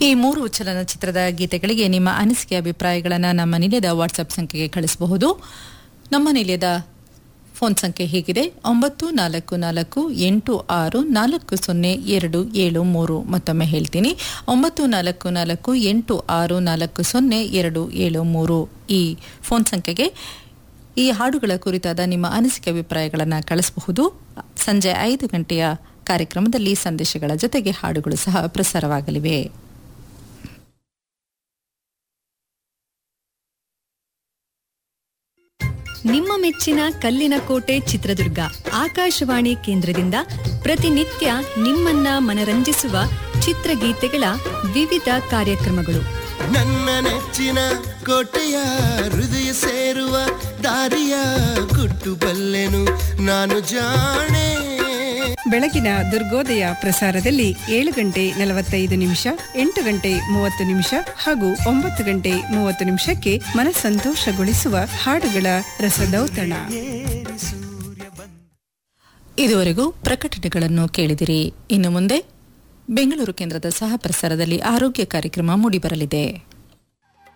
ಈ ಮೂರು ಚಲನಚಿತ್ರದ ಗೀತೆಗಳಿಗೆ ನಿಮ್ಮ ಅನಿಸಿಕೆ ಅಭಿಪ್ರಾಯಗಳನ್ನು ನಮ್ಮ ನಿಲಯದ ವಾಟ್ಸ್ಆಪ್ ಸಂಖ್ಯೆಗೆ ಕಳಿಸಬಹುದು ನಮ್ಮ ನಿಲಯದ ಫೋನ್ ಸಂಖ್ಯೆ ಹೀಗಿದೆ ಒಂಬತ್ತು ನಾಲ್ಕು ನಾಲ್ಕು ಎಂಟು ಆರು ನಾಲ್ಕು ಸೊನ್ನೆ ಎರಡು ಏಳು ಮೂರು ಮತ್ತೊಮ್ಮೆ ಹೇಳ್ತೀನಿ ಒಂಬತ್ತು ನಾಲ್ಕು ನಾಲ್ಕು ಎಂಟು ಆರು ನಾಲ್ಕು ಸೊನ್ನೆ ಎರಡು ಏಳು ಮೂರು ಈ ಫೋನ್ ಸಂಖ್ಯೆಗೆ ಈ ಹಾಡುಗಳ ಕುರಿತಾದ ನಿಮ್ಮ ಅನಿಸಿಕೆ ಅಭಿಪ್ರಾಯಗಳನ್ನು ಕಳಿಸಬಹುದು ಸಂಜೆ ಐದು ಗಂಟೆಯ ಕಾರ್ಯಕ್ರಮದಲ್ಲಿ ಸಂದೇಶಗಳ ಜೊತೆಗೆ ಹಾಡುಗಳು ಸಹ ಪ್ರಸಾರವಾಗಲಿವೆ ನಿಮ್ಮ ಮೆಚ್ಚಿನ ಕಲ್ಲಿನ ಕೋಟೆ ಚಿತ್ರದುರ್ಗ ಆಕಾಶವಾಣಿ ಕೇಂದ್ರದಿಂದ ಪ್ರತಿನಿತ್ಯ ನಿಮ್ಮನ್ನ ಮನರಂಜಿಸುವ ಚಿತ್ರಗೀತೆಗಳ ವಿವಿಧ ಕಾರ್ಯಕ್ರಮಗಳು ನನ್ನ ನೆಚ್ಚಿನ ಕೋಟೆಯ ಹೃದಯ ಸೇರುವ ದಾರಿಯ ಗುಟ್ಟು ಬಲ್ಲೆನು ನಾನು ಜಾಣೆ ಬೆಳಗಿನ ದುರ್ಗೋದಯ ಪ್ರಸಾರದಲ್ಲಿ ಏಳು ಗಂಟೆ ನಲವತ್ತೈದು ನಿಮಿಷ ಎಂಟು ಗಂಟೆ ಮೂವತ್ತು ನಿಮಿಷ ಹಾಗೂ ಒಂಬತ್ತು ಗಂಟೆ ಮೂವತ್ತು ನಿಮಿಷಕ್ಕೆ ಮನಸಂತೋಷಗೊಳಿಸುವ ಹಾಡುಗಳ ರಸದೌತಣ ಇದುವರೆಗೂ ಪ್ರಕಟಣೆಗಳನ್ನು ಕೇಳಿದಿರಿ ಇನ್ನು ಮುಂದೆ ಬೆಂಗಳೂರು ಕೇಂದ್ರದ ಸಹ ಪ್ರಸಾರದಲ್ಲಿ ಆರೋಗ್ಯ ಕಾರ್ಯಕ್ರಮ ಮೂಡಿಬರಲಿದೆ